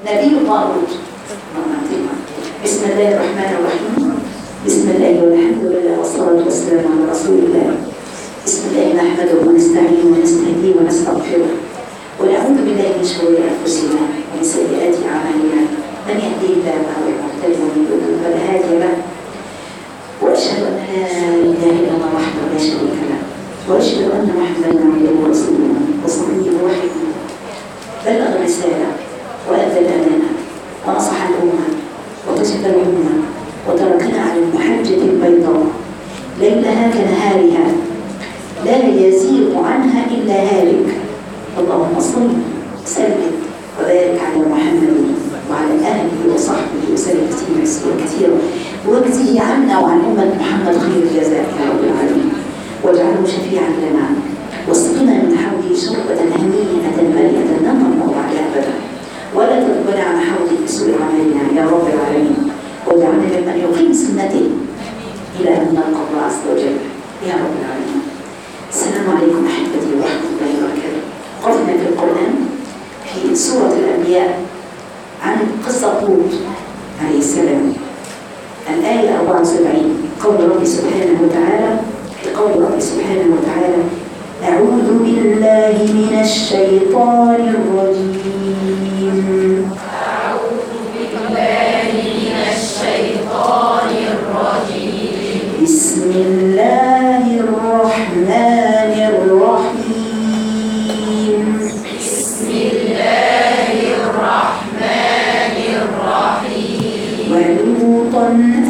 نبي طالوت بسم الله الرحمن الرحيم بسم الله والحمد لله والصلاة والسلام على رسول الله بسم الله نحمده ونستعينه ونستهديه ونستغفره ونعوذ بالله من شرور أنفسنا ومن سيئات أعمالنا من يهديه الله فهو المهتدي ومن يضلل فلا هادي له وأشهد أن لا إله إلا الله وحده لا شريك له وأشهد أن محمدا عبده ورسوله وصفيه وحده بلغ الرسالة وأدى الأمانة ونصح الأمة وكشف الأمة وتركنا على المحجة البيضاء ليلها كنهارها لا يزيغ عنها إلا هالك اللهم صل وسلم وبارك على محمد وعلى آله وصحبه وسلم تسليما كثيرا واجزه عنا وعن أمة محمد خير الجزاء يا رب العالمين واجعله شفيعا لنا واسقنا من حوله شربة هنيئة مليئة لا نظمأ عليها أبدا ولا تقبل عن حوله بسوء عملنا يا رب العالمين واجعلنا ممن يقيم سنته إلى أن نلقى الله عز وجل يا رب العالمين السلام عليكم أحبتي ورحمة الله وبركاته قرأنا في القرآن في سورة الأنبياء عن قصة هود عليه السلام الآية 74 قول ربي سبحانه وتعالى في قول ربي سبحانه وتعالى أعوذ بالله من الشيطان الرجيم أعوذ بالله من الشيطان الرجيم بسم الله الرحمن الرحيم بسم الله الرحمن الرحيم ولوطا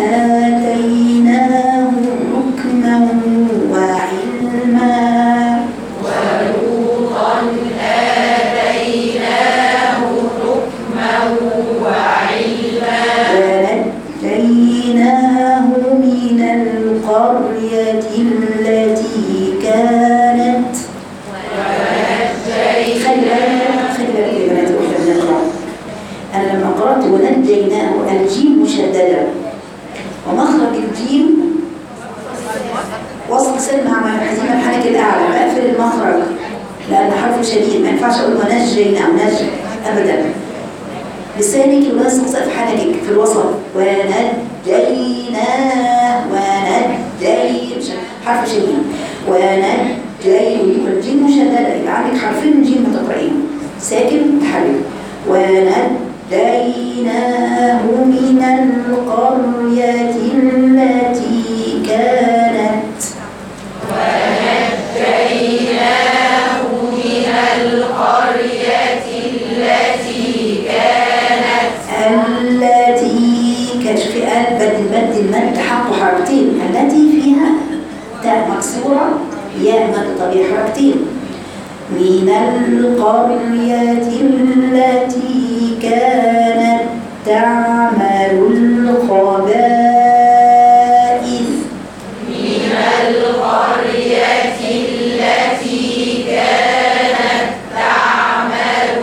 آتيناه حكما وعلما ولوطا آتيناه حكما وعلما ونجيناه من القرية التي كانت خلي بالك خلي بالك يا بنات واحنا بنقرا انا لما قرات ونجيناه الجيم مشدده ومخرج الجيم وسط سلم مع حزيمه الحنك الاعلى بقفل المخرج لان حرف شديد ما ينفعش اقول ونجيناه نج ابدا لسانك يلاصق سقف حنكك في الوسط ونجيناه ونجي مش حرف شديد ونجي والجيم مشددة يبقى عندك حرفين من جيم هتقرأيهم ساكن تحرك ونجيناه من القرية التي كانت ونجيناه من القرية التي كانت التي كشف قلب المد المد حق حركتين التي فيها تاء مكسورة ياء مد طبيعي حركتين من القرية التي كانت تعمل الخبائث من القرية التي كانت تعمل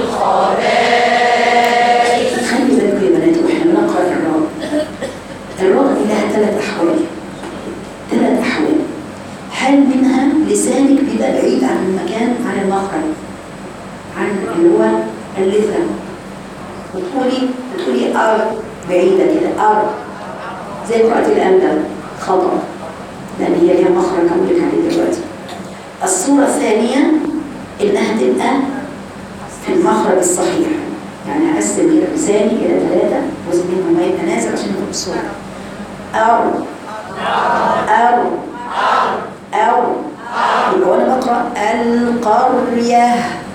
الخبائث خلي بالكم يا بنات واحنا بنقرا الراء الراء دي لها ثلاث احوال ثلاث احوال حال منها لسانك بيبقى بعيد عن المكان عن المخرج عن اللي هو اللثه وتقولي بتقولي ار بعيده كده ار زي قراءه الامدل خطا لان هي ليها مخرج هقول لك عليه دلوقتي الصوره الثانيه انها تبقى في المخرج الصحيح يعني هقسم كده لساني الى ثلاثه جزء منهم هيبقى نازل عشان يكون الصوره او او او يبقى وانا بقرا القريه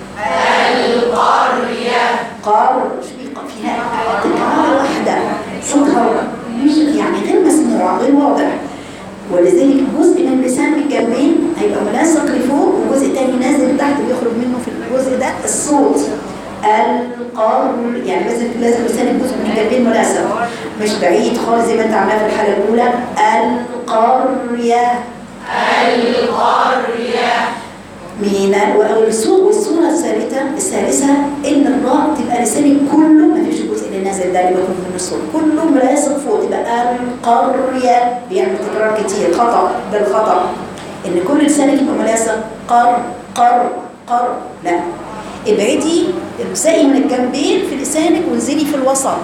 القرية قر فيها تكرار واحده صوتها مش يعني غير مسموع غير واضح ولذلك جزء من لسان الجنبين هيبقى ملاصق لفوق وجزء تاني نازل تحت بيخرج منه في الجزء ده الصوت القر يعني لازم لازم لسان الجزء من الجنبين ملاصق مش بعيد خالص زي ما انت عاملاه في الحاله الاولى القريه القرية من والصورة والصورة الثالثة الثالثة إن الراء تبقى لسانك كله ما فيش الجزء اللي نازل ده اللي بيخرج منه الصوت كله ملاصق فوق تبقى القرية بيعمل تكرار كتير خطأ ده الخطأ إن كل لسانك يبقى ملاصق قر قر قر لا ابعدي ابزقي من الجنبين في لسانك وانزلي في الوسط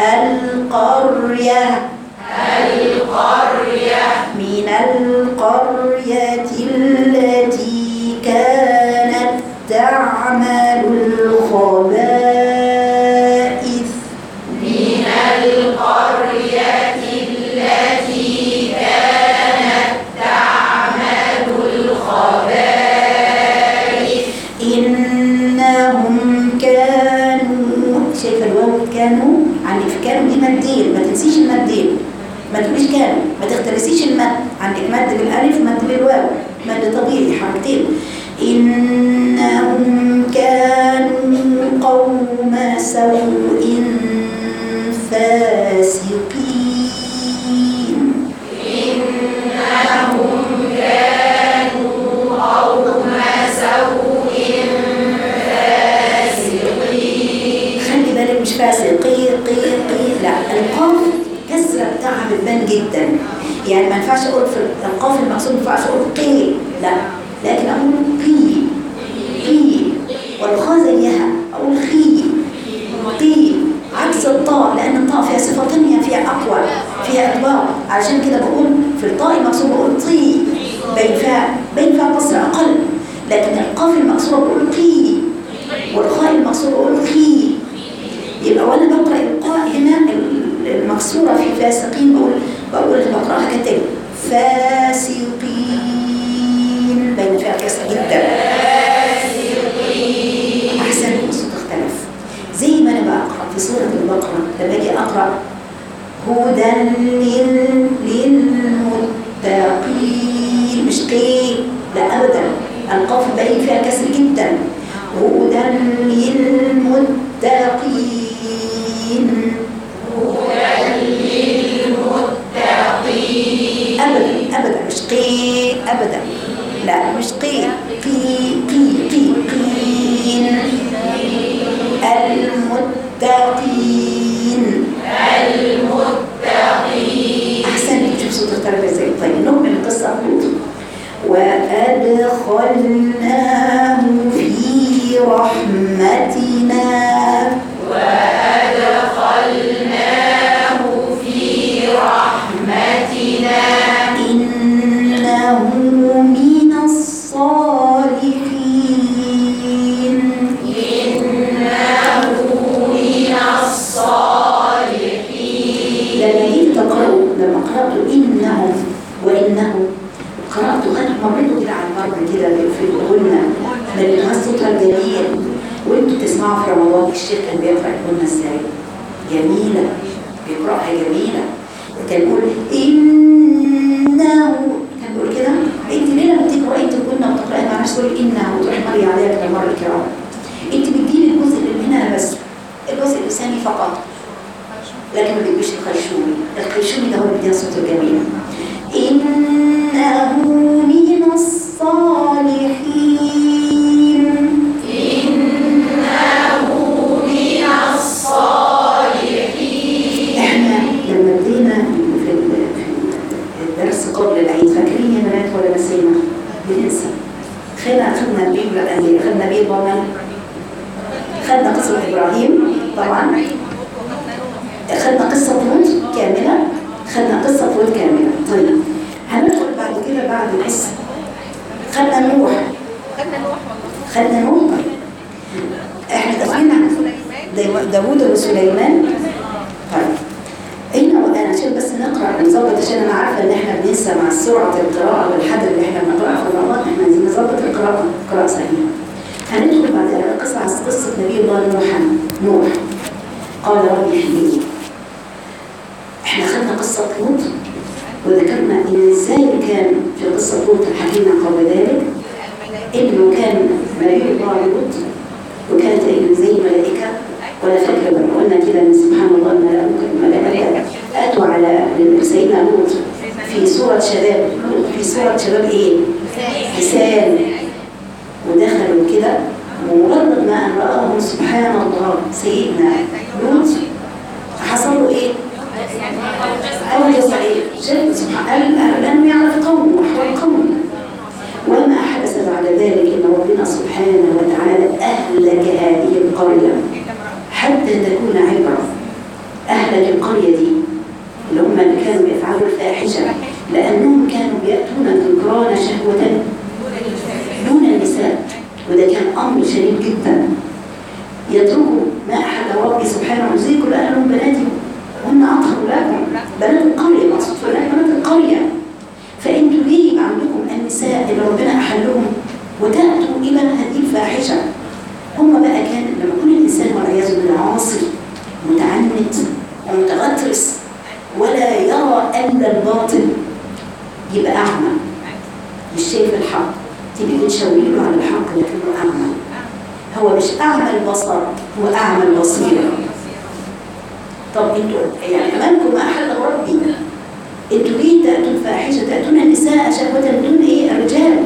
القرية القرية من القرية التي كانت تعمل الخبائث من القرية التي كانت تعمل الخبائث إنهم كانوا شايفة الواو كانوا عندك في كانوا دي مادين ما تنسيش المادين ما تقوليش كانوا ما تختلسيش المد عندك مد بالألف مد بالواو مد طبيعي حركتين إنهم كانوا قوم سوء فاسقين إنهم كانوا قوم سوء فاسقين خلي بالك مش فاسق قي قي قي لا القاف كسرة بتاعها بتبان جدا يعني ما ينفعش اقول في القاف المقصود ما ينفعش اقول قي لا لكن اقول قي قي والخاء زيها اقول خي قي عكس الطاء لان الطاء فيها صفه ثانيه فيها اقوى فيها اطباق علشان كده بقول في الطاء المقصود بقول طي بين فيها بين فيها قصر اقل لكن القاف المقصوره بقول قي والخاء المقصوره بقول خي يبقى وانا بقرا القاء هنا المكسوره في فاسقين بقول بقول بقراها كتاب فاسقين بين فيها كسر جدا احسن الصوت اختلف زي ما انا بقرا في سوره البقره لما اجي اقرا هدى لل- للمتقين مش قي لا ابدا القاف باين فيها كسر جدا هدى للمتقين ابدا ابدا مش قي ابدا لا مش قي قي قي قي قين المتقين المتقين احسن شوف صوت اختلف ازاي طيب نكمل القصه أقول. وادخلناه في رحمتنا وأدخلناه في رحمتنا إنه من الصالحين إنه من الصالحين لما جيت تقرأوا لما قرأت إنهم وإنهم قرأت أنا مريت كده على المر كده في الغنى لأن صوتها جميل وانتوا تسمعوا في رمضان الشيخ كان بيقرأ الغنى ازاي جميلة بيقرأها جميلة كان يقول إنه كان بيقول كده انت ليه لما تقرأي انت الغنى وتقرأي مع نفسك تقولي إنه وتروحي مري عليها كده مر الكرام انت بتجيبي الجزء اللي من هنا بس الجزء اللساني فقط لكن ما بيجيش الخيشومي الخيشومي ده هو اللي بيديها صوت الجميل إنه من الصالحين إنه من الصالحين احنا لما بدينا في ال- في الدرس قبل العيد فاكرين يا بنات ولا نسينا؟ بننسى خدنا خدنا بيه الأنبياء خدنا بيه ضمن خدنا قصة إبراهيم طبعا خدنا قصة لوط كاملة خدنا قصة لوط كاملة طيب هندخل بعد كده بعد القصة خدنا نوح خدنا نوح احنا دخلنا داو- داوود وسليمان طيب هنا وانا عشان بس نقرا نظبط عشان انا عارفه ان احنا بننسى مع سرعه القراءه والحدث اللي احنا بنقراه في رمضان احنا عايزين نظبط القراءه قراءه صحيحه هندخل بعد كده قصه عن قصه نبي الله نوح نوح قال ربي احميني احنا خدنا قصه لوط وذكرنا ان ازاي كان في قصه لوط حكينا قبل ذلك انه كان نبي الله لوط وكانت عينه زي ملائكه ولا فاكره لما قلنا كده ان سبحان الله الملائكه الملائكه اتوا على سيدنا لوط في صوره شباب لوط في صوره شباب ايه؟ لسان ودخلوا كده ومجرد ما ان راهم سبحان الله سيدنا لوط حصل له ايه؟ أوجز ايه؟ شاف سبحان قال لانه يعرف قومه واحوال قومه وما حدث بعد بعد ذلك ان ربنا سبحانه وتعالى اهلك هذه القريه حتى تكون عبره اهلك القريه دي اللي هم اللي كانوا يفعلوا الفاحشه لانهم كانوا ياتون الذكران شهوه دون النساء وده كان امر شديد جدا يتركوا ما احل ربي سبحانه ويزيكوا لاهلهم بناتهم هن اطهر لكم بنات القريه مقصود في الآية بنات القريه فانتوا ليه يبقى عندكم النساء اللي ربنا احلهم وتاتوا الى هذه الفاحشه هم بقى كان لما يكون الانسان والعياذ بالله عاصي متعنت ومتغطرس ولا يرى الا الباطل يبقى اعمى مش شايف الحق تيجي بتشاوري له على الحق لكنه اعمى هو مش اعمى البصر هو اعمى البصيره طب انتوا يعني امامكم ما احل ربي انتوا ليه تاتوا الفاحشه تاتون النساء شهوه دون ايه الرجال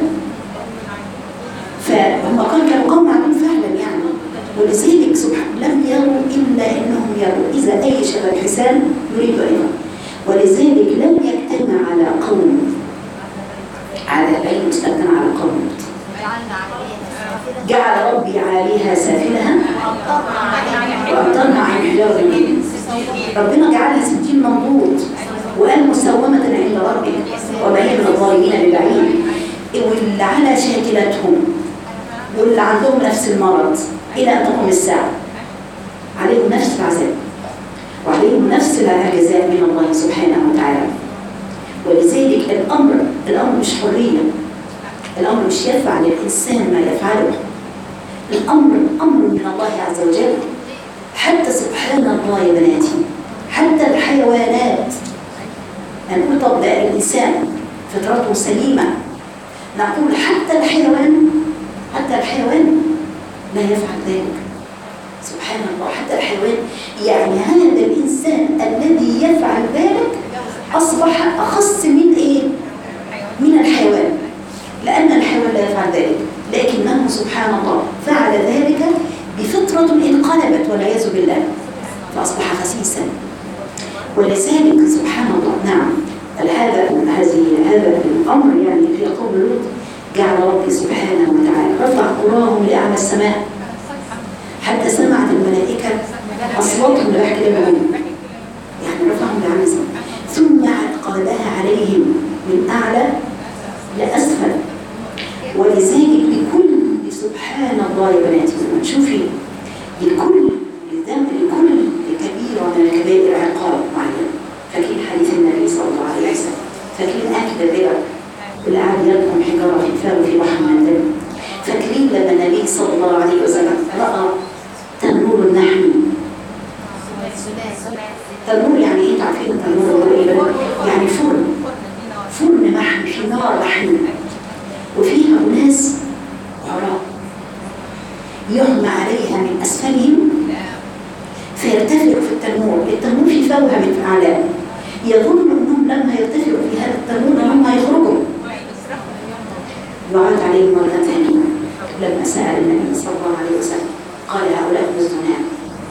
فهم كانوا كانوا قوم عادون فعلا يعني ولذلك سبحان لم يروا الا انهم يروا اذا اي شبه حسان يريد ايضا ولذلك لم يجتمع على قوم على اي مستثنى على قوم جعل ربي عليها سافلها وأمطرنا عن حجارة الجن ربنا جعلها سجين منضود وقال مسومة عند ربك وما هي من الظالمين ببعيد واللي على شاكلتهم واللي عندهم نفس المرض إلى أن تقوم الساعة عليهم نفس العذاب وعليهم نفس الجزاء من الله سبحانه وتعالى ولذلك الأمر الأمر مش حرية الأمر مش يدفع للإنسان ما يفعله الأمر أمر من الله عز وجل حتى سبحان الله يا بناتي حتى الحيوانات نقول طب ده الإنسان فطرته سليمة نقول حتى الحيوان حتى الحيوان لا يفعل ذلك سبحان الله حتى الحيوان يعني هذا الإنسان الذي يفعل ذلك أصبح أخص من إيه؟ من الحيوان لأن الحيوان لا يفعل ذلك لكنه سبحان الله فعل ذلك بفطرة انقلبت والعياذ بالله فأصبح خسيسا ولذلك سبحان الله نعم هذا هذه هذا الأمر يعني في قوم لوط جعل ربي سبحانه وتعالى رفع قراهم لأعلى السماء حتى سمعت الملائكة أصواتهم لا يحكمون يعني رفعهم لأعلى السماء ثم قلبها عليهم من أعلى لأسفل ولذلك لكل سبحان الله يا بناتي لما تشوفي لكل ذنب لكل كبيرة من الكبائر عقاب معين فاكرين حديث النبي صلى الله عليه وسلم فاكرين أكل الربا اللي قاعد يلقم حجارة في فاه في بحر من الدم فاكرين لما النبي صلى الله عليه وسلم رأى تنور النحل تنور يعني ايه تعرفين التنور هو ايه يعني فرن فرن محن في نار محن وفيها أناس عراء يغمى عليها من أسفلهم فيرتفعوا في التنور التنور في فوهة من أعلاه يظن أنهم لما يرتفعوا في هذا التنور هم هيخرجوا وعاد عليهم مرة ثانية لما سأل النبي صلى الله عليه وسلم قال هؤلاء هم الزنان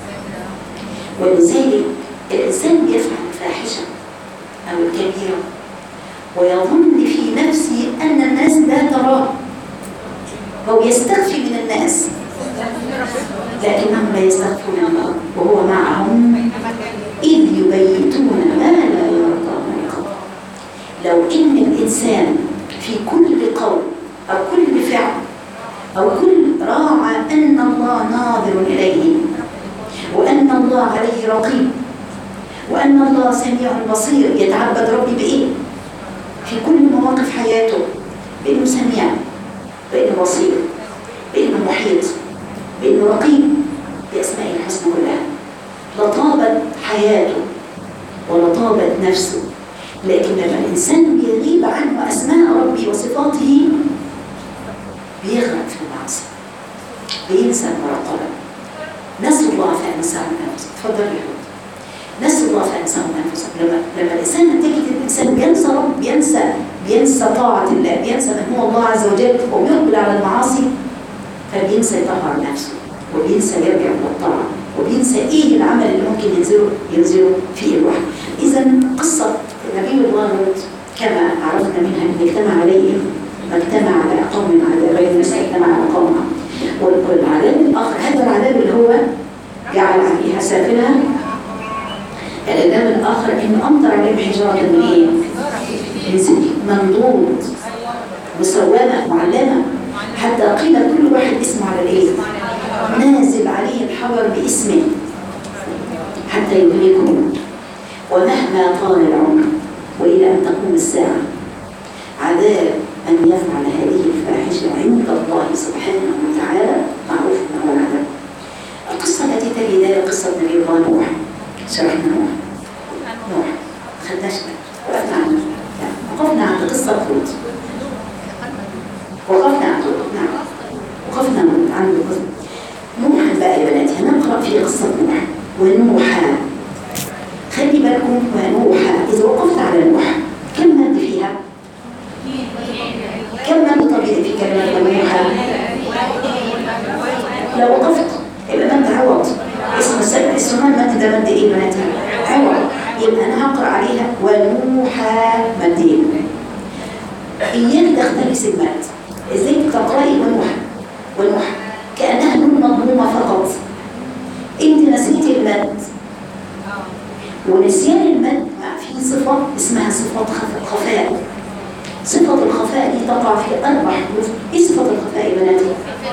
ولذلك الإنسان يفعل الفاحشة أو الكبيرة ويظن في نفسه أن الناس لا تراه هو يستخفي من الناس لكنهم لا يستخفون من الله وهو معهم إذ يبيتون ما لا يرضى من القول لو إن الإنسان في كل قول أو كل فعل أو كل راعى أن الله ناظر إليه وأن الله عليه رقيب وأن الله سميع بصير يتعبد ربي بإيه؟ في كل مواقف حياته بأنه سميع بأنه بصير بأنه محيط بأنه رقيب بأسمائه الحسنى كلها لطابت حياته ولطابت نفسه لكن لما الإنسان بيغيب عنه أسماء ربي وصفاته بيغرق في المعصية بينسى المراقبة نسوا الله فأنساهم أنفسهم تفضل يا حبيبي نسوا الله فأنساهم أنفسهم لما لما الإنسان تجد الإنسان بينسى رب بينسى بينسى طاعة الله بينسى من هو الله عز وجل وبيقبل على المعاصي فبينسى يطهر نفسه وبينسى يرجع إلى الطاعة وبينسى إيه العمل اللي ممكن ينزله ينزله في الوحي إذا قصة نبي الله لوط كما عرفنا منها أن اجتمع عليه ما اجتمع على قوم على غير ما اجتمع على قوم والعذاب الآخر هذا العذاب اللي هو جعل عليها سافلها العذاب الآخر إنه أمطر عليهم حجارة من إيه؟ من سجن منضود مسومة معلمة حتى قيل كل واحد اسمه على الإيه؟ نازل عليه الحجر باسمه حتى يهلكهم ومهما طال العمر وإلى أن تقوم الساعة عذاب أن يفعل هذه الفاحشة عند الله سبحانه وتعالى معروف أنه العذاب القصة التي تلي ذلك قصة نبي الله نوح شرحنا نوح نوح خدناش وقفنا عنه وقفنا عند قصة هود وقفنا عند هود نعم وقفنا عند قصة نوح بقى يا بناتي هنقرأ في قصة نوح ونوحا خلي بالكم ونوحا إذا وقفت على نوح كم مد فيها؟ كم مد طبيعي في كلمة ونوحا؟ لو وقفت يبقى مد عوض اسم السبب اسم المد ده مد ايه بناتي؟ عوض يبقى انا هقرا عليها ونوحا مدين اياك تختلس المد ازاي تقراي ونوحا ونوحا كانها نون مضمومه فقط انت نسيتي المد ونسيان المد في صفة اسمها صفة خف- خفاء صفة الخفاء دي تقع في أربع حروف إيه صفة الخفاء يا بناتي؟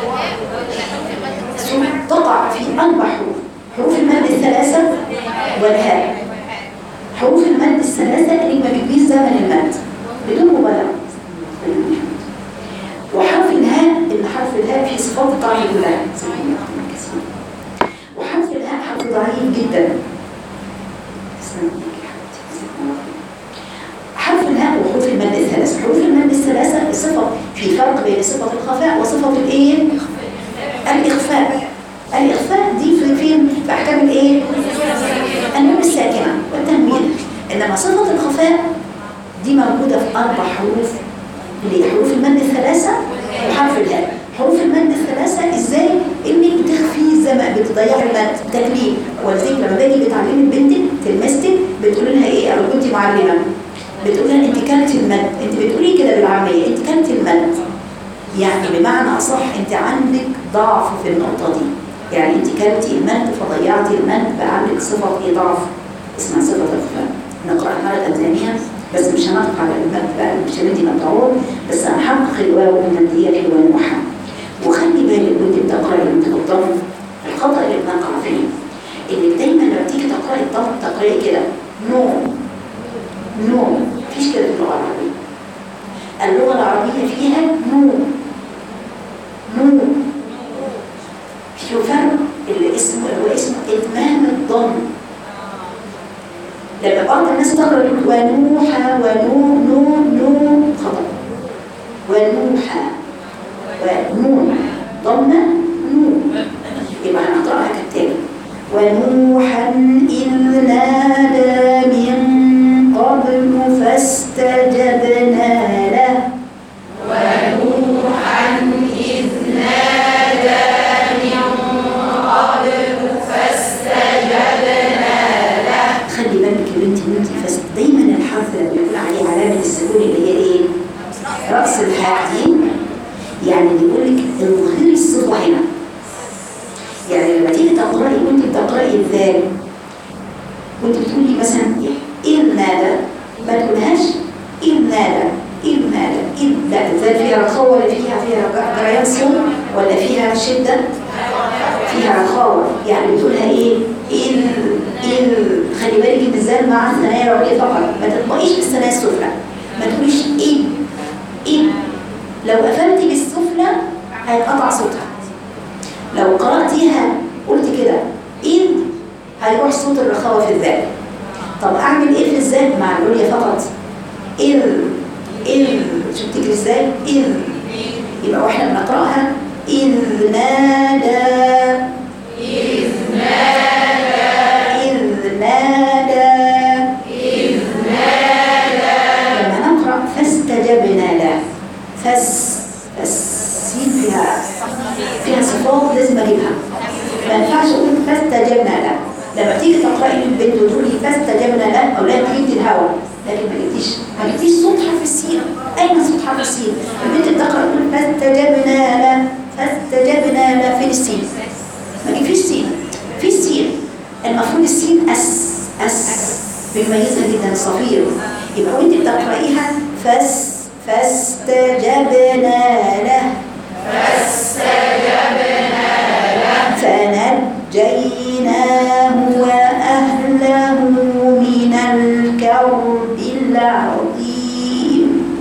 تقع في أربع حروف حروف المد الثلاثة والهاء حروف المد الثلاثة اللي ما بتجيش زمن المد بدون مبالغة وحرف الهاء إن حرف الهاء في صفات الطعام كلها وحرف الهاء حرف ضعيف جدا حرف الهاء وحروف المد الثلاثة حروف المد الثلاثة صفة في فرق بين صفة الخفاء وصفة الايه؟ الإخفاء الإخفاء دي في فين؟ في أحكام الايه؟ النون الساكنة والتنوين إنما صفة الخفاء دي موجودة في أربع حروف اللي هي حروف المد الثلاثة وحرف الهاء حروف المد الثلاثة ازاي انك بتخفي زمن بتضيعي المد تكليف ولذلك لما باجي بتعلمي بنتك تلمستك بتقول لها ايه او كنت معلمه بتقول لها انت كلت المد انت بتقولي كده بالعاميه انت كلت المد يعني بمعنى اصح انت عندك ضعف في النقطه دي يعني انت كلتي المد فضيعتي المد بقى عندك صفه ايه ضعف اسمها صفه الخفاء نقراها مره ثانيه بس مش هنقف على المد بقى مش هندي مقطعون بس هنحقق الواو المادية ونوحها وخلي بالك وانت بتقراي وانت بتضم الخطأ اللي بنقع فيه انك دايما لما تيجي تقراي الضم تقراي كده نو نو مفيش كده في اللغة العربية اللغة العربية فيها نو نو في فرق اللي اسمه اللي هو اسمه إتمام الضم لما بعض الناس تقرا تقول ونوحا ونو نو نو خطأ ونوحا ونون ضمة نون يبقى هنقرأها كالتالي ونوحا إذ نادى من قبل فاستجبنا له ونوحا إذ نادى من قبل فاستجبنا له خلي بالك يا بنتي ان انت فاست دايما الحرف اللي بيقول عليه علامه السكون اللي هي ايه؟ راس الحاء دي يعني بيقول لك اظهري الصفه هنا يعني لما تيجي تقراي وانت بتقراي الذال وانت بتقولي مثلا ايه نادى ما تقولهاش ايه نادى ايه نادى ايه لا الذال فيها رخاوه ولا فيها فيها جريان صوت ولا فيها شده فيها رخاوة يعني بتقولها ايه ال ال خلي بالك ان الزال مع الثنايا العليا فقط ما تطبقيش بالثنايا السفلى ما تقوليش ايه ايه لو قفلتي بالسفلى هيتقطع صوتها لو قرأتيها قلت كده ايه هيروح صوت الرخاوة في الذال طب اعمل ايه في الذال مع العليا فقط ال ال شفتي ازاي ال يبقى واحنا بنقراها إذ نادى إذ نادى إذ نادى إذ نادى لما نقرأ فاستجبنا له فس فالسين فيها فيها صفات لازم أجيبها ما ينفعش أقول فاستجبنا له لما تيجي تقرأي للبنت وتقولي فاستجبنا له أو لا تجيبي الهواء لكن ما جبتيش ما جبتيش صوت حرف السين اين صوت حرف السين البنت بتقرا تقول فاستجبنا له فاستجبنا له فين السين ما جبتيش سين في السين المفروض السين اس اس بنميزها جدا صفير يبقى وانت بتقرايها فاس فاستجبنا له فنجيناه وأهله من الكرب العظيم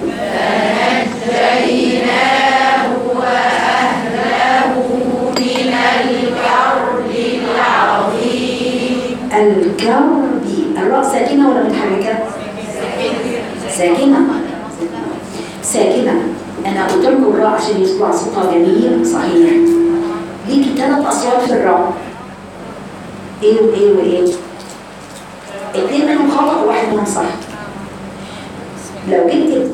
الكرب الراء ساكنة ولا متحركة؟ ساكنة ساكنة أنا قلت لكم الراء عشان يطلع صوتها جميل صحيح ليكي ثلاث أصوات في الراء إيه وإيه وإيه؟ اتنين منهم خطأ وواحد منهم صح لو جبت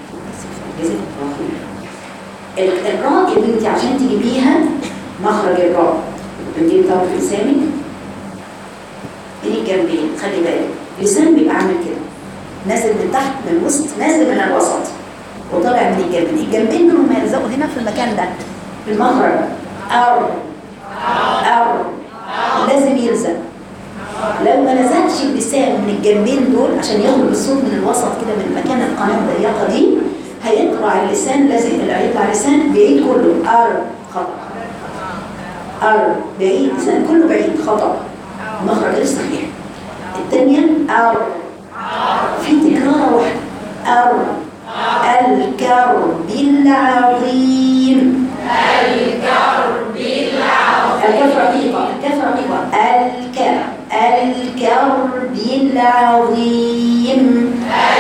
ال- الراء يا بنتي عشان تجيبيها مخرج الراء بنجيب طرف لسانك من الجنبين خلي بالك اللسان بيبقى عامل كده نازل من تحت من الوسط نازل من الوسط وطالع من الجنبين الجنبين دول ما يلزقوا هنا في المكان ده في المخرج أر أر لازم يلزق لو ما لزقش اللسان من الجنبين دول عشان يخرج الصوت من الوسط كده من مكان القناة الضيقة دي هيطلع اللسان لازم هيطلع اللسان بعيد كله أر خطأ أر بعيد لسان كله بعيد خطأ المخرج غير صحيح الثانية أر في تكرار واحد أر الكرب العظيم الكف رقيقة الكف رقيقة الك الكرب العظيم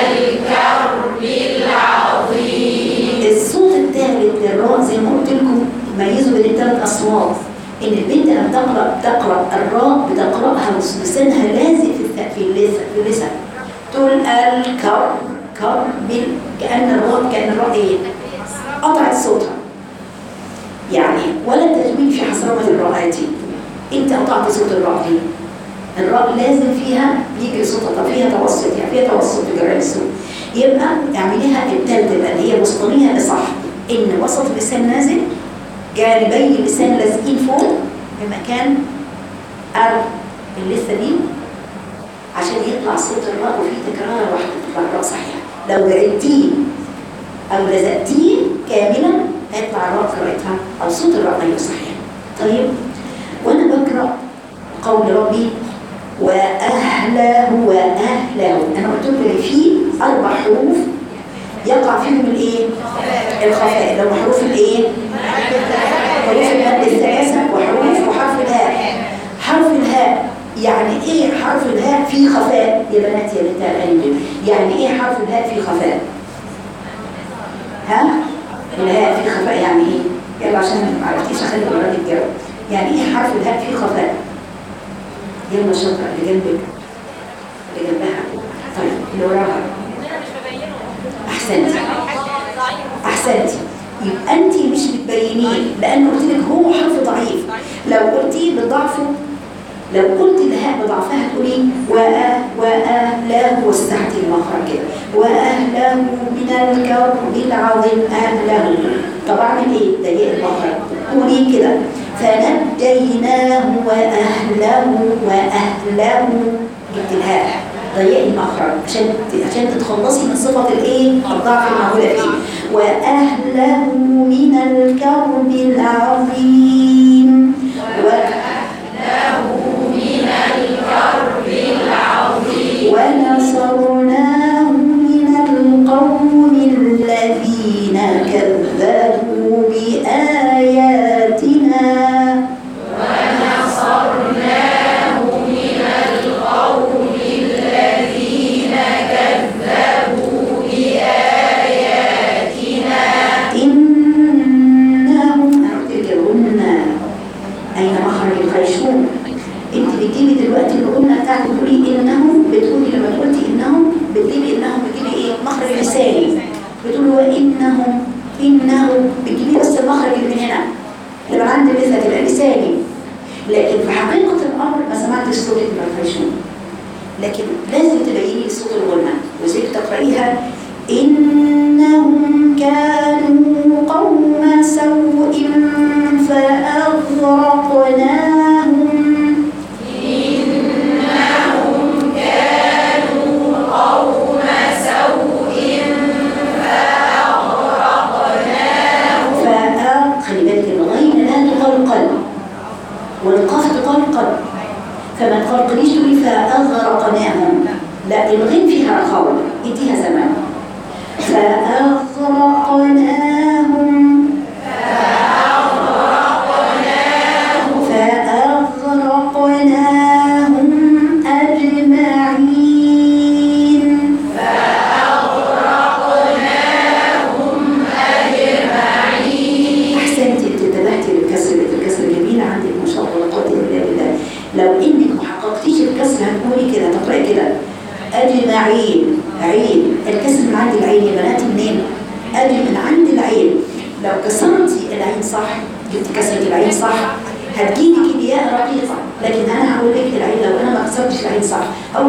الصوت الثالث للراء زي ما قلت لكم ميزوا بين الثلاث اصوات ان البنت لما تقرا تقرا الراء بتقراها لسانها لازق في الث- في اللسان في اللسان تقول الكر كر بال كان الراء كان الراء ايه؟ قطعت صوتها يعني ولا تجميل في حصرمه الراء دي انت قطعت صوت الراء دي الراء لازم فيها يجري صوتها طب فيها توسط يعني فيها توسط بجرى الصوت يبقى اعمليها التالتة بقى اللي هي وسطانية اللي صح ان وسط اللسان نازل جانبي اللسان لازقين فوق في مكان ار اللثة دي عشان يطلع صوت الراء وفي تكرار واحدة تطلع الراء صحيحة لو بعدتيه او لزقتيه كاملا هيطلع الراء قراءتها او صوت الراء غير صحيح طيب وانا بقرا قول ربي واهله واهله انا قلت لكم ان في اربع حروف يقع فيهم الايه الخفاء لو حروف الايه حروف المد الثلاثه وحروف وحرف الهاء حرف الهاء يعني ايه حرف الهاء في خفاء يا بنات يا بنات العلم يعني ايه حرف الهاء في خفاء ها الهاء في خفاء يعني ايه يلا عشان ما عرفتيش اخلي الولاد يتجاوب يعني ايه حرف الهاء في خفاء يلا شاطره اللي جنبك اللي جنبها طيب اللي وراها احسنتي احسنتي يبقى انت مش بتبينيه لان قلت لك هو حرف ضعيف لو قلتيه بضعفه لو قلت الهاء بضعفها تقولي وأه وأهله وسعتي المخرج كده وأهله من الكرب العظيم أهله طب أعمل إيه؟ ضيق المخرج قولي كده فنجيناه وأهله وأهله جبت الهاء ضيق المخرج عشان عشان تتخلصي من صفة الإيه؟ الضعف الموجودة فيه وأهله من الكرب العظيم وأهله ونصرناه من القوم الذين كذبوا بآياتنا إنهم أنا قلت لك الغنى أين مخرج الخيشوم أنت بتجيبي دلوقتي الغنى بتاعتك بتقولي إنهم بتقولي لما قلتي إنهم بتجيبي إنهم بتجيبي إيه مخرج لساني بتقولي وإنهم إنه بتجيبي بس المخرج اللي من هنا اللي من عند اللثة تبقى لساني لكن في حقيقة الأمر ما سمعتش صوتك من الخيشوم لكن لازم تبيني لي صوت الغنى وزيك تقرأيها إنهم كانوا قوم سوء فأغرقناهم فأ خلي بالك الغين لا تقلقل والقاف تقلقل فما تقلقليش تقولي فأغرقناهم لا الغين فيها رخاوة اديها زمان فأغرقناهم فأغرقناهم أجمعين احسنت انت انتبهتي للكسر الكسر جميله عندك ما شاء الله لا قوه الا بالله لو انك ما حققتيش الكسر هتقولي كده تقراي كده اجمعين عين الكسر من عند العين يا بنات منين اجي من عند العين لو كسرتي العين صح جبتي كسرة العين صح هتجيلك الياء رقيقة لكن انا هقول لك العين لو انا ما كسرتش العين صح هقول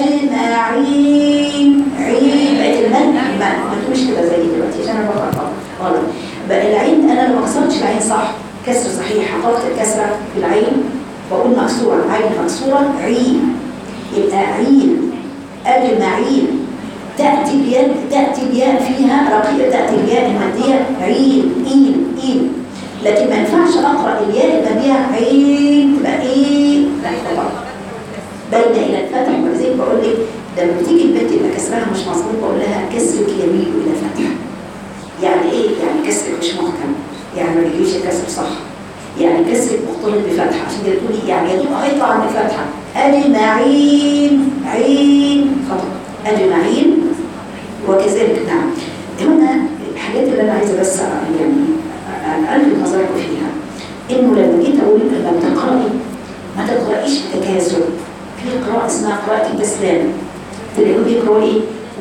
اجمعين عين بقت المد ما ما تقولش كده زي دلوقتي عشان انا بقرا غلط بقى العين انا لو ما كسرتش العين صح كسر صحيح حققت الكسره في العين بقول مكسوره عين مكسوره عين يبقى عين اجمعين تاتي اليد تاتي الياء فيها رقيقه تاتي الياء الماديه عين اين اين لكن ما ينفعش اقرا الياء الماديه عين تبقى ايه لا طبعا بين الى الفتح ولذلك بقول لك لما بتيجي البنت يبقى كسرها مش مظبوط بقول لها كسرك يميل الى فتح يعني ايه يعني كسرك مش محكم يعني ما بيجيش الكسر صح يعني كسرك مختلط بفتحه عشان كده تقولي يعني يا دوب هيطلع عند الفتحه اجمعين عين خطا اجمعين وكذلك نعم هنا الحاجات اللي انا عايزه بس يعني الفت نظركم فيها انه لما جيت اقول لما بتقراي ما تقرايش بتكاسل في قراءه اسمها قراءه الكسلان تلاقوا بيقرأوا ايه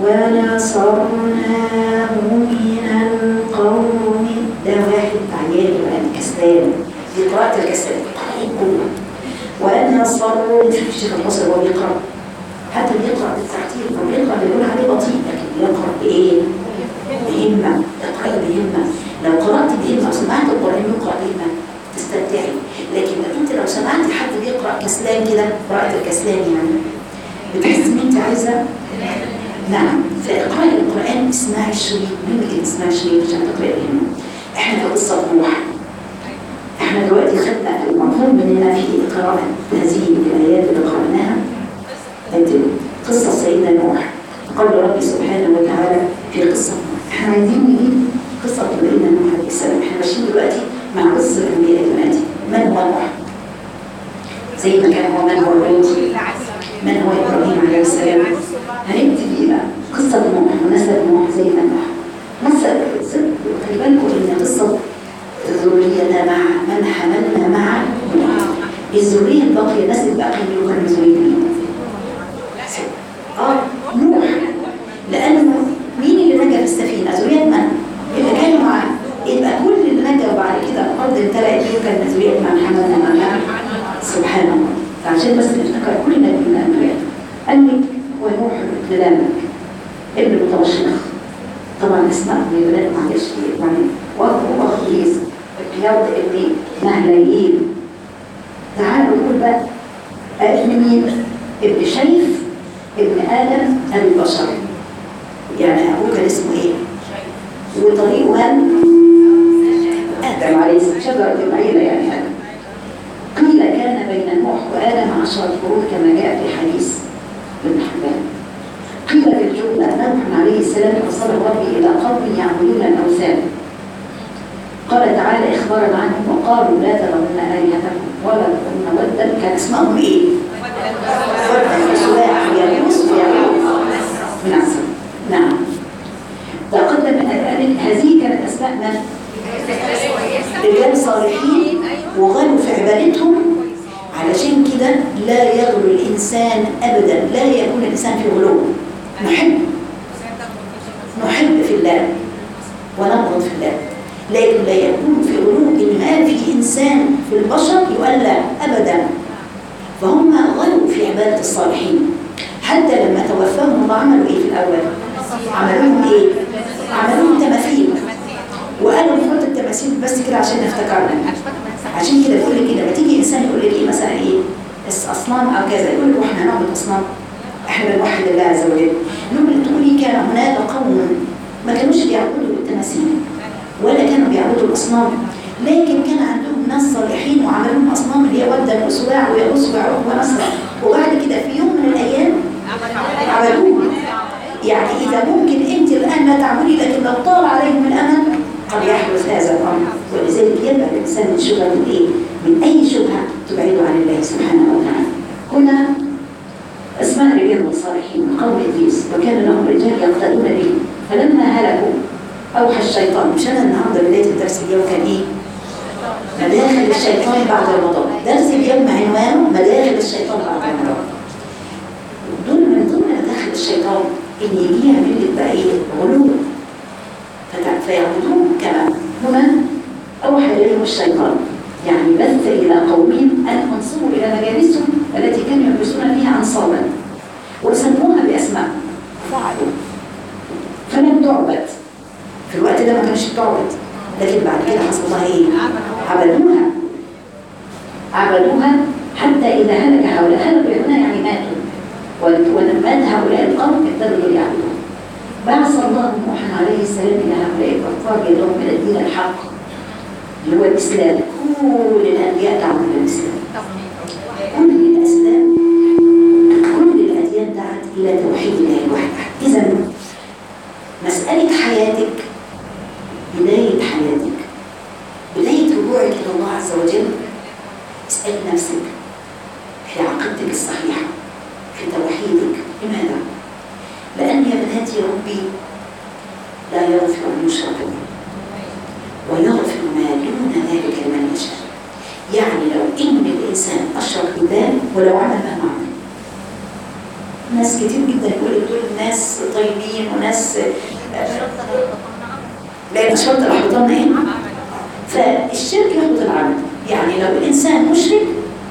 ونصرناه من القوم ده واحد عيان يبقى كسلان دي قراءة الكسلان قراءة الجملة ونصروا شوف الشيخ المصري وهو بيقرأ حتى بيقرأ بالترتيب هو بيقرأ بيقول عليه بطيء لكن بيقرأ بإيه؟ بهمة اقرأي بهمة لو قرأت بهمة أو سمعت القرآن يقرأ بهمة تستمتعي لكن انت لو سمعت حد بيقرأ كسلان كده قراءة الكسلان يعني بتحس ان انت عايزه نعم فاقراء القران اسمعي الشريط مهم جدا اسمعي الشريط عشان تقراي الهمه احنا في قصه نوح احنا دلوقتي خدنا المطلوب مننا في قراءه هذه الايات اللي قراناها أدي قصه سيدنا نوح قال ربي سبحانه وتعالى في قصه نوح احنا عايزين نجيب قصه سيدنا نوح عليه السلام احنا ماشيين دلوقتي مع قصه الانبياء البناتي من هو نوح زي ما كان هو من هو لوط من هو ابراهيم عليه السلام هنبتدي بقى قصه نوح ونسب نوح زي ما نوح نسب خلي بالكم ان قصه ذريتنا مع من حملنا مع نوح الذريه الباقيه الناس الباقيه اللي كانوا مسؤولين اه نوح لانه مين اللي نجا في السفينه ذريه من اللي كانوا معاه يبقى كل اللي نجا وبعد كده الارض امتلأت بيه كان ذريه من حملنا معها سبحان الله فعشان بس نفتكر كل نبي من الانبياء قال لي هو نوح ابن لامك ابن متوشخ طبعا اسماء من بنات معلش يعني واخو واخو ليس رياض ابن مهليين تعالوا نقول بقى ابن مين؟ ابن شيف ابن ادم ابي البشر يعني ابوه كان اسمه ايه؟ وطريقه هل ادم عليه السلام شجره العيله يعني ادم قيل كان بين نوح وآدم عشرة قرون كما جاء في حديث ابن حبان قيل في الجملة نوح عليه السلام أرسله ربي إلى قوم يعبدون الأوثان قال تعالى إخبارا عنهم وقالوا لا ترون آلهتكم ولا ترون ودا كان اسمهم إيه؟ ودا وسواع ويغوث ويعوق من عسل نعم تقدم أن هذه كانت أسماء من؟ رجال صالحين وغلوا في عبادتهم علشان كده لا يغلو الإنسان أبدا لا يكون الإنسان في غلو نحب نحب في الله ونبغض في الله لكن لا يكون في غلو إن ما في إنسان في البشر يؤلى أبدا فهم غلوا في عبادة الصالحين حتى لما توفاهم الله عملوا ايه في الاول عملوا لهم ايه عملوا لهم تماثيل وقالوا نحط التماثيل بس كده عشان نفتكرنا عشان كده بيقول لك لما تيجي انسان يقول لك ايه مثلا ايه بس اصنام او كذا يقول لك واحنا هنعبد اصنام احنا بنوحد الله عز وجل يقول تقولي كان هناك قوم ما كانوش بيعبدوا التماثيل ولا كانوا بيعبدوا الاصنام لكن كان عندهم ناس صالحين وعملوا لهم اصنام اللي هي ودا وسواع ويغوص ويعوق ونصر وبعد كده في يوم من الايام عملوه يعني اذا ممكن انت الان لا تعملي لكن لو طال عليهم الامل قد يحدث هذا الامر ولذلك يبقى الانسان من شبهه من ايه؟ من اي شبهه تبعده عن الله سبحانه وتعالى. هنا اسماء رجال الصالحين من قوم ابليس وكان لهم رجال يقتدون به فلما هلكوا اوحى الشيطان مش انا النهارده بدايه الدرس اليوم كان ايه؟ مداخل الشيطان بعد رمضان درس اليوم عنوانه مداخل الشيطان بعد رمضان دول من ضمن مداخل الشيطان ان يجي يعمل لك بقى ايه؟ غلو فت- فيعبدون كما هنا اوحى اليهم الشيطان يعني بث الى قومهم ان انصبوا الى مجالسهم التي كانوا يلبسون فيها انصابا وسموها باسماء فعلوا فلم تعبد في الوقت ده ما كانش بتعبد لكن بعد كده حصل لها ايه؟ عبدوها عبدوها حتى اذا هلك هؤلاء هلكوا هنا يعني ماتوا ول- ولما هؤلاء القوم ابتدوا يعبدون بعث الله نوحا عليه السلام الى هؤلاء الكفار يدعوهم الى الدين الحق اللي هو الاسلام كل الانبياء دعوا الى الاسلام كل الاسلام كل الاديان دعت الى توحيد الله الوحده اذا مساله حياتك بدايه حياتك بدايه رجوعك الى الله عز وجل اسالي نفسك في عقيدتك الصحيحه في توحيدك لماذا؟ لأن يا بناتي ربي لا يغفر أن يشرك به ويغفر ما دون ذلك لمن يشاء يعني لو إن الإنسان أشرك بالله ولو عمل مهما عمل ناس كتير جدا يقول دول ناس طيبين وناس لأن شرط الأحبطان إيه؟ فالشرك يحبط العمل يعني لو الإنسان مشرك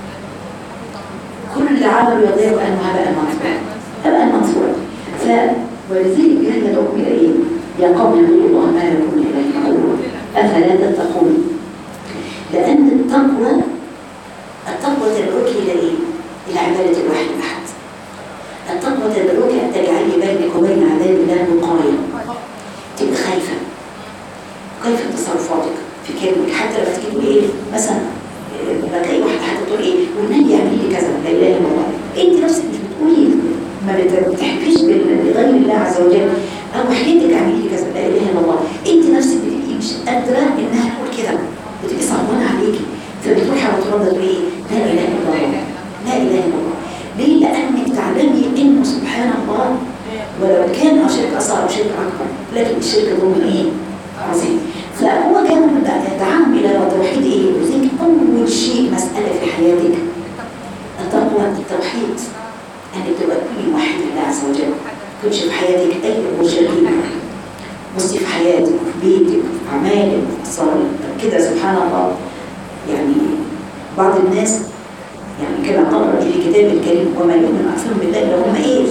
كل عمله يضيع كأنه هباء منثورا هباء منثورا ف ولذلك كان يدعوكم الى ايه؟ يا قوم اعبدوا الله ما لكم من اله غيره افلا تتقون لان التقوى التقوى تدعوك الى ايه؟ الى عباده الواحد الاحد التقوى تدعوك ان تجعلي بينك وبين عذاب الله وقايه تبقى خايفه خايفه من تصرفاتك في كلمك حتى لما تيجي تقولي ايه مثلا لما تلاقي واحده حتى تقول ايه والنبي يعمل لي كذا لا اله الا الله انت نفسك مش بتقولي ما بت- بتحكيش بال- لغير الله عز وجل او حكيتك اعملي لي كذا لا اله الا الله انت نفسك بتبقي مش قادره انها تقول كده بتبقي صعبانه عليكي فبتروحي على طول تقولي ايه لا اله الا الله لا اله الا الله ليه؟ لانك تعلمي انه سبحان الله ولو كان شرك اصغر او شرك اكبر لكن الشرك ظلم ايه؟ عظيم فهو كان دعاهم الى توحيد ايه؟ وذلك اول شيء مساله في حياتك التقوى التوحيد انك تبقى كل واحد لله عز وجل كنتش في حياتك اي امور شركيه بصي في حياتك في بيتك في اعمالك في صالح كده سبحان الله يعني بعض الناس يعني كما قال ربي في كتابه الكريم وما يؤمن اكثرهم بالله الا هم ايه؟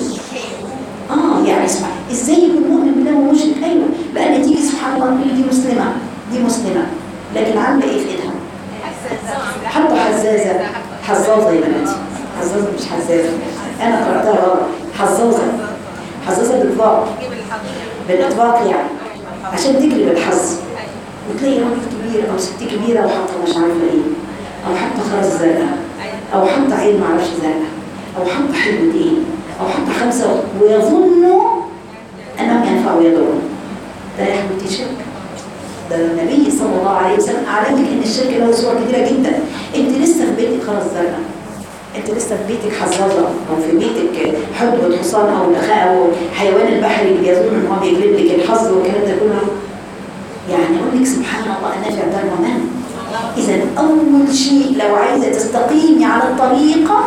اه يعني اسمع ازاي يكون مؤمن بالله ومشرك ايوه لان تيجي سبحان الله تقول دي مسلمه دي مسلمه لكن عامله ايه في ايدها؟ حاطه حزازه حزازه يا بناتي حزازه مش حزازه انا قراتها غلط حزازه حزازه بالاطلاق بالاطلاق يعني عشان تجري بالحظ وتلاقي راجل كبير او ست كبيره وحاطه مش عارفه ايه او حاطه خرز زرقاء او حاطه عين معرفش زرقاء او حاطه حلوه ايه او حاطه خمسه ويظنوا انهم ينفعوا يضروا ده يا حبيبتي شرك ده النبي صلى الله عليه وسلم اعلمك ان الشرك له صور كتيره جدا انت لسه في بيتك خرز زرقاء انت لسه في بيتك حظاظه او في بيتك حدوه حصان او نخاء او حيوان البحر اللي بيظن ان هو بيجلب لك الحظ والكلام ده كله يعني اقول لك سبحان الله النافع ده ومن اذا اول شيء لو عايزه تستقيمي على الطريقه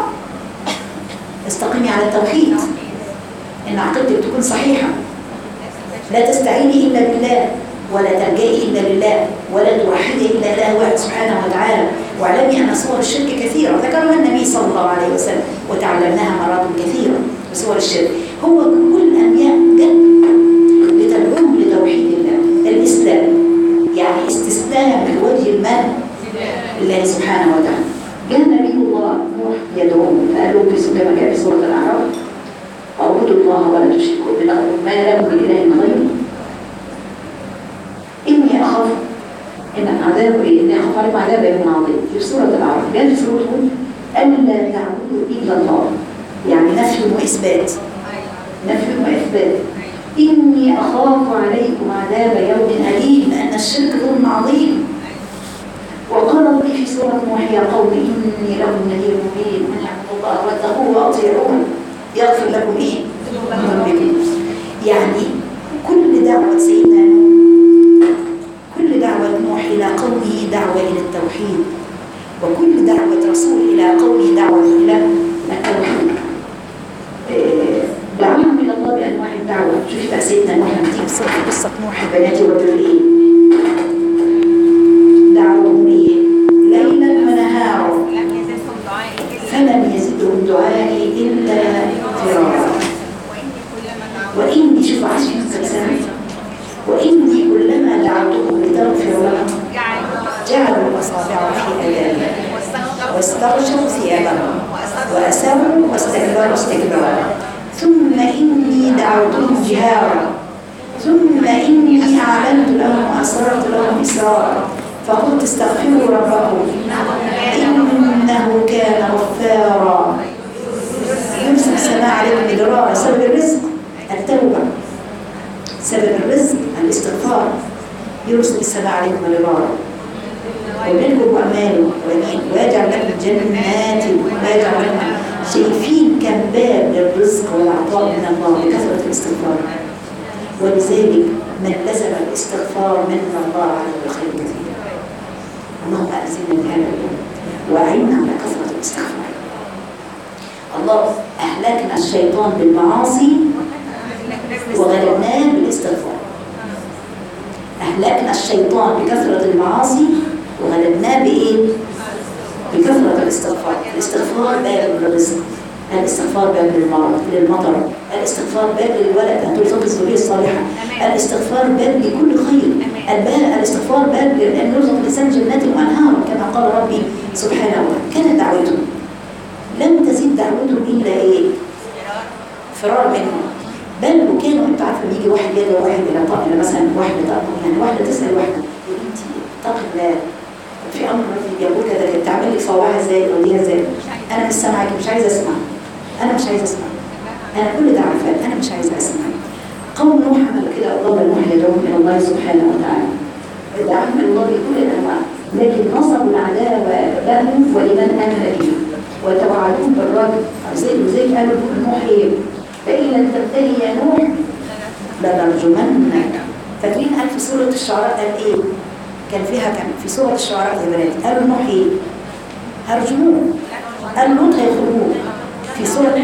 استقيمي على التوحيد ان عقيدتك تكون صحيحه لا تستعيني الا بالله ولا تلجئي الا لله ولا توحدي الا الله واحد سبحانه وتعالى واعلمي ان صور الشرك كثيره ذكرها النبي صلى الله عليه وسلم وتعلمناها مرات كثيره بصور الشرك هو كل الأنبياء جد لتدعوهم لتوحيد الله الإسلام يعني استسلام بوجه المال لله سبحانه وتعالى جاء نبي الله نوح يدعوهم فقال لهم في كما جاء في سورة الأعراف اعبدوا الله ولا تشركوا به ما لكم من إله غيره إني أخاف إن عذاب إيه؟ إني أخاف عليكم عذاب يوم عظيم في سورة الأعراف جاء في سورة هود ألا تعبدوا إلا الله يعني نفي وإثبات نفي وإثبات إني أخاف عليكم عذاب يوم أليم لأن الشرك ظلم عظيم وقال ربي في سورة نوح يا قوم إني لكم نذير مبين أن اعبدوا الله واتقوه وأطيعون يغفر لكم إيه؟ ذنوبكم يعني كل دعوة سيدنا نوح كل دعوة نوح إلى قومه دعوة إلى التوحيد وكل دعوة رسول إلى قومه دعوة إلى التوحيد إيه، دعوهم إلى الله بأنواع الدعوة شوفي بقى سيدنا نوح لما تيجي قصة قصة نوح البنات والرجل إيه دعوهم إيه ليلا ونهارا لم يزدهم دعائي إلا فلم يزدهم دعائي إلا فرارا وإني كلما دعوت وإني شوف عايش في السلسلة وإني كلما دعوتهم لتغفر لهم جعلوا جعلوا أصابعهم في آذانهم واستغفروا واستغشوا ثيابهم وأسروا واستكبروا استكبارا ثم إني دعوتهم جهارا ثم إني أعلنت لهم وأسررت لهم إسرارا فقلت استغفروا ربكم إنه كان غفارا يرسل السماء عليكم مدرارا سبب الرزق التوبة سبب الرزق الاستغفار يرسل السماء عليكم مدرارا ومنكم أماله ومين ويجعل لكم جنات ويجعل لكم شايفين كم باب للرزق والعطاء من الله بكثرة الاستغفار ولذلك من لزم الاستغفار من الله عليه الخير كثير اللهم أعزنا بهذا اليوم وأعنا على كثرة الاستغفار الله أهلكنا الشيطان بالمعاصي وغلبناه بالاستغفار أهلكنا الشيطان بكثرة المعاصي وغلبناه بإيه؟ بكثرة الاستغفار الاستغفار باب للرزق الاستغفار باب للمرض للمطر الاستغفار باب للولد أن ترزق الزوجية الصالحة الاستغفار باب لكل خير الباب الاستغفار باب لأن يرزق الإنسان جنات وأنهار كما قال ربي سبحانه وتعالى كانت دعوته لم تزيد دعوته إلا إيه؟ فرار منه بل وكانوا انت عارفه بيجي واحد يدعو واحد الى طاقه مثلا واحده تقول يعني واحده تسال واحده يا بنتي اتقي الله في امر ربي بيقول كذا بتعمل لي صوابعها ازاي تقوليها ازاي انا مش سامعك مش عايزه اسمع انا مش عايزه اسمع انا كل ده عارفاه انا مش عايزه اسمع قوم نوح عمل كده الله نوح يدعوهم الى الله سبحانه وتعالى دعاهم الى الله بكل الانواع لكن نصبوا العداوه لهم ولمن امن بهم وتوعدوهم بالرد زي زي قالوا نوح ايه فإن لم تنتهي يا نوح لنرجمنك فاكرين قال في سورة الشعراء قال إيه؟ كان فيها كان في سورة الشعراء يا بنات قالوا نوح إيه؟ هرجموه قال لوط هيخرجوه في سورة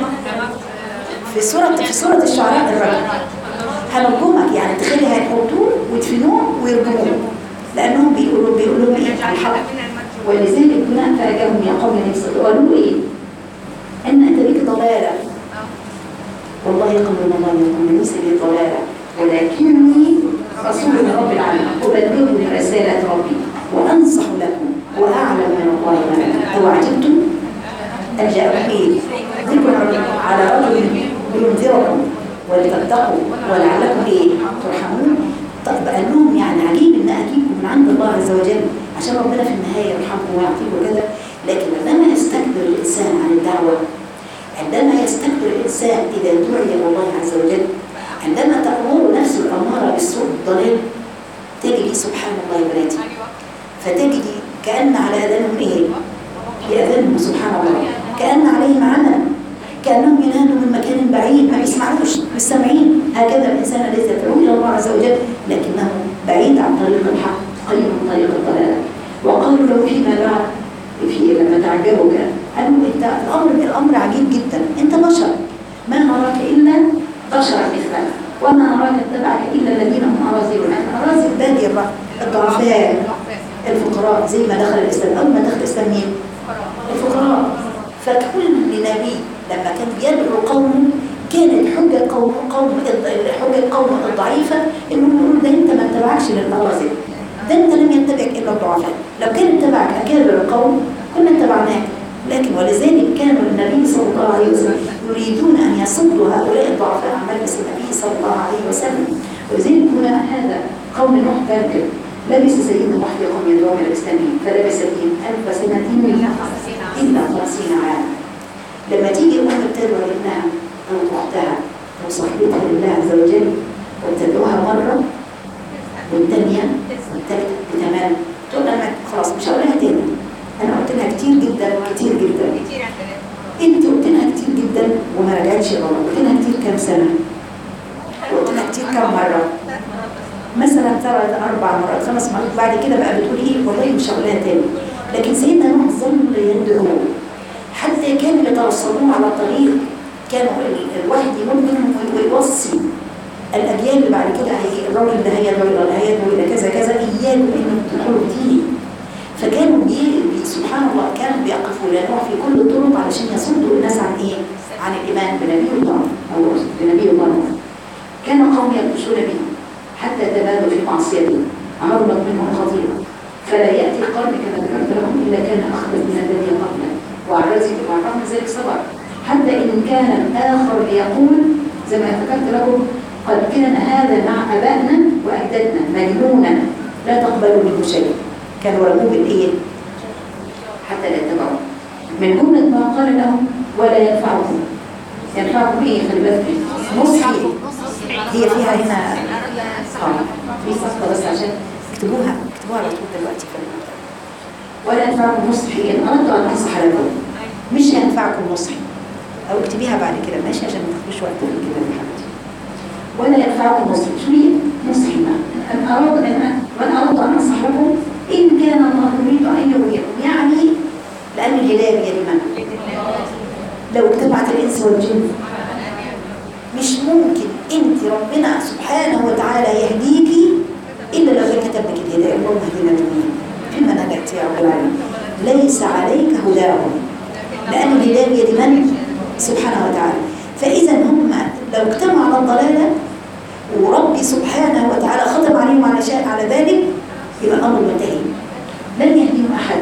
في سورة في سورة الشعراء الرجل هنرجمك يعني تخيلي هيحطوه ويدفنوه ويرجموه لأنهم بيقولوا بيقولوا إيه الحق ولذلك هنا فأجابهم يا قوم ليس قالوا إيه؟ إن أنت بك ضلالة والله يقبل الله منكم ليس لي ضلالة ولكني رسول من رب العالمين أبلغ من رسالة ربي وأنصح لكم وأعلم من الله ما لكم أوعجبتم أن جاءكم إيه؟ ذكر على رجل لينذركم ولتتقوا ولعلكم إيه؟ ترحمون طب قال لهم يعني عجيب إن أجيبكم من عند الله عز وجل عشان ربنا في النهاية يرحمكم ويعطيكم وكذا لكن لما يستكبر الإنسان عن الدعوة عندما يستكبر الإنسان إذا دعي إلى الله عز وجل عندما تأمر نفسه الأمارة بالسوء والضلال تجري سبحان الله يا بناتي فتجري كأن على أذانهم إيه؟ يأذنهم سبحان الله كأن عليهم عمل كأنهم ينادوا من مكان بعيد ما بيسمعوش مش سامعين هكذا الإنسان الذي يدعو إلى الله عز وجل لكنه بعيد عن طريق الحق قريب من طريق الضلال وقالوا له فيما بعد في لما تعجبوا كان قالوا انت الامر الامر عجيب جدا انت بشر ما نراك الا بشرا مثلنا وما نراك اتبعك الا الذين هم اراذلنا اراذل بادي الرأي الضعفاء الفقراء زي ما دخل الاسلام اول ما دخل الاسلام مين؟ الفقراء فكل نبي لما كان يدعو قومه حجة قوم قوم حجة القوم الضعيفة انهم يقولوا ده انت ما اتبعكش للمرازق ده انت لم يتبعك الا الضعفاء لو كان اتبعك اكابر القوم كنا اتبعناك لكن ولذلك كان النبي صلى الله عليه وسلم يريدون ان يصدوا هؤلاء الضعفاء عن مجلس النبي صلى الله عليه وسلم ولذلك هنا هذا قوم نوح كان كده لبس سيدنا نوح في قوم يدعون الى الاسلام فلبس فيهم الف سنه الا خمسين عاما لما تيجي أم تدعو ابنها أو أختها أو صاحبتها لله عز وجل وتدعوها مرة والثانية والثالثة بتمام تقول أنا خلاص مش هقولها تاني أنا قلت لها كتير جدا كتير جدا كتير عندنا أنت قلت لها كتير جدا وما رجعتش غلط قلت لها كتير كام سنة قلت لها كتير كام مرة ثلاث مرات بس مثلا ثلاث أربع مرات خمس مرات بعد كده بقى بتقولي إيه والله مش هقولها تاني لكن سيدنا نوح ظل يدعو حتى كانوا يتوصلون على الطريق كانوا ال- الواحد يمر منهم وي- ويوصي الأجيال اللي بعد كده هي الراجل ده هيدعو إلى هيدعو إلى كذا كذا إياكم إنكم تدخلوا ديني فكانوا بي بي- سبحان الله كانوا بيقفوا لنوح في كل الطرق علشان يصدوا الناس عن إيه؟ عن الإيمان بنبي الله أو بنبي الله نوح. كان قوم يبطشون به حتى تبادوا في معصيته عرضت منهم خطيئة فلا يأتي القرن كما ذكرت لهم إلا كان أخبث من الذي قبله وعرزه وعرفنا ذلك صبر حتى إن كان الآخر ليقول زي ما ذكرت لكم قد كان هذا مع أبائنا وأجدادنا مجنونا لا تقبلوا منه شيء كانوا رموه بالإيه؟ حتى لا يتبعوا من جملة ما قال لهم ولا ينفعكم ينفعكم إيه خلي بالك نصحي هي فيها هنا اه في صفحه بس عشان اكتبوها اكتبوها على طول دلوقتي في المكتب. ولا ينفعكم نصحي ان اردت ان انصح لكم مش ينفعكم نصحي او اكتبيها بعد كده ماشي عشان ما تاخدوش وقت من كده يا حبيبتي ولا ينفعكم نصحي شو هي نصحي ما ان اراد ان من اردت ان انصح لكم ان كان الله يريد ان يغويكم يعني لان الهدايه بيد من لو اجتمعت الانس والجن مش ممكن انت ربنا سبحانه وتعالى يهديكي الا لو كان كتب لك الهدايه اللهم اهدنا جميعا فيما نجحت يا رب العالمين ليس عليك هداهم لان الهدايه بيد من سبحانه وتعالى فاذا هم لو اجتمعوا على الضلاله وربي سبحانه وتعالى ختم عليهم على شيء على ذلك يبقى الامر منتهي لن يهديهم احد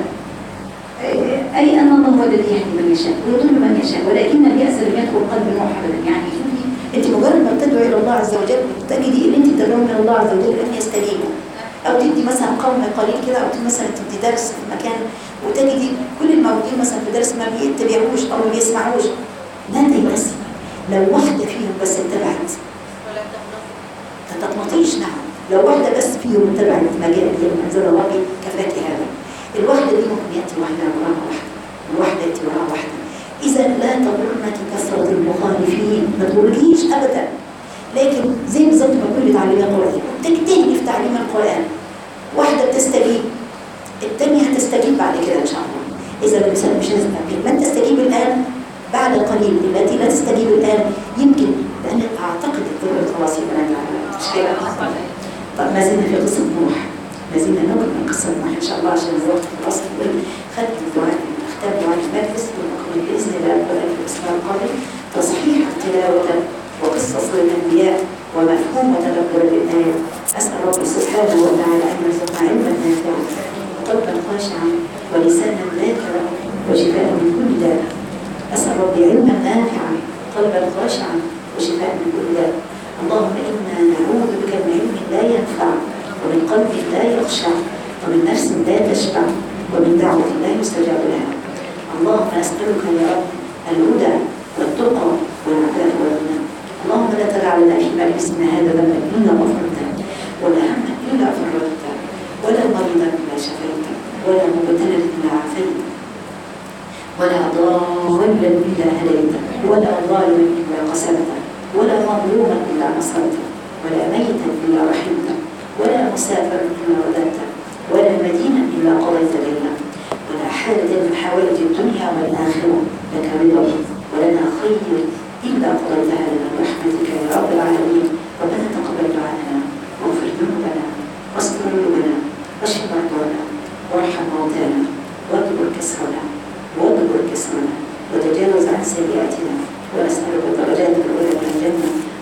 أي أن الله هو الذي يهدي من يشاء ويضل من يشاء ولكن اليأس لم يدخل قلب نوح أبدا يعني شوفي أنت مجرد ما بتدعو إلى الله عز وجل تجدي إن أنت تدعو من الله عز وجل أن يستجيبوا أو تدي مثلا قوم قليل كده أو تدي مثلا تدي درس في مكان وتجدي كل الموجودين مثلا في درس ما بيتبعوش أو ما بيسمعوش لا تيأسي لو واحدة فيهم بس اتبعت ولا تغلط ما تقنطيش نعم لو واحدة بس فيهم اتبعت ما جاء به من أنزل الله كفاك هذا الواحدة دي ممكن يأتي واحدة وراها واحدة الواحدة يأتي وراها واحدة إذا لا تضرنك كثرة المخالفين ما تقوليش أبدا لكن زي بالظبط ما تكوني بتعلمي القرآن تجتهدي في تعليم القرآن واحدة بتستجيب الثانية هتستجيب بعد كده إن شاء الله إذا الإنسان مش لازم من تستجيب الآن بعد قليل التي لا تستجيب الآن يمكن لأن أعتقد الظروف خلاص يبقى أنا مش كده طب ما زلنا في قصة نوح ما زلنا نكمل قصة نوح إن شاء الله عشان الوقت في الأصل خدت الدعاء أختار دعاء المجلس ونكمل بإذن الله في الأسبوع القادم تصحيح تلاوة وقصص للأنبياء ومفهوم وتدبر للآيات أسأل رب سبحانه وتعالى أن يرزقنا علما نافعا وقلبا خاشعا ولسانا ذاكرا وشفاء من كل داء أسأل ربي علما نافعا قلبا خاشعا وشفاء من كل داء اللهم إنا نعوذ بك من علم لا ينفع ومن قلب لا يخشع ومن نفس لا تشبع ومن دعوة لا يستجاب لها اللهم أسألك يا رب الهدى والتقى والعفاف والغنى اللهم لا تدع لنا في مجلسنا هذا ذنبا إلا غفرته ولا هما إلا فرجته ولا مريضا إلا شفيته ولا مبتلا إلا عافيته ولا ضالا إلا هديته ولا ظالما إلا قسمته ولا مظلوما إلا نصرته ولا ميتا إلا رحمته ولا مسافرا إلا رددته ولا مدينا إلا قضيت لنا ولا حاجة من حوائج الدنيا والآخرة لك رضا ولنا خير إلا قضيتها لنا برحمتك يا رب العالمين ربنا تقبل دعاءنا واغفر ذنوبنا واستر عيوبنا واشف مرضانا وارحم موتانا واجبر كسرنا واجبر كسرنا وتجاوز عن سيئاتنا ونسألك درجات الأولى من الجنة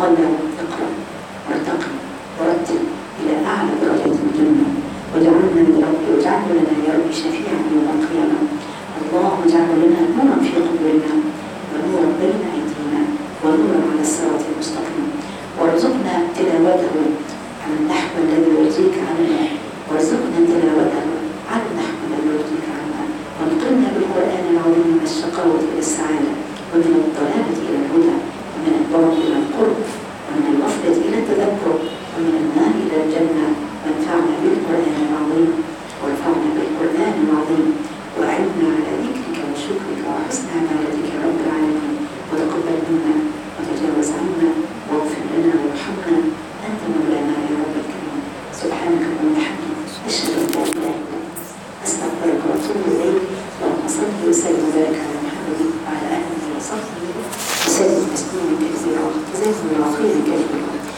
قال له اقرأ وارتقي ورتل إلى أعلى درجات الجنة واجعلنا يا رب واجعل لنا يا رب شفيعا يوم القيامة اللهم اجعل لنا نورا في قبورنا ونورا بين أيدينا ونورا على الصراط المستقيم وارزقنا تلاوته على النحو الذي يرضيك عنا وارزقنا تلاوته على النحو الذي يرضيك عنا وانقلنا بالقرآن العظيم من الشقاوة إلى السعادة ومن الضلالة إلى الهدى ومن البعد إلى القرب ومن الغفلة إلى التذكر ومن النار إلى الجنة وانفعنا بالقرآن العظيم وارفعنا بالقرآن العظيم وأعنا على ذكرك وشكرك وحسن عبادتك يا رب العالمين وتقبل منا وتجاوز عنا واغفر لنا وارحمنا أنت مولانا يا رب الكريم سبحانك اللهم وبحمدك أشهد أن لا إله إلا أنت أستغفرك وأتوب إليك اللهم صل وسلم وبارك على محمد وعلى آله وصحبه وسلم تسليما كثيرا جزاكم الله خيرا كثيرا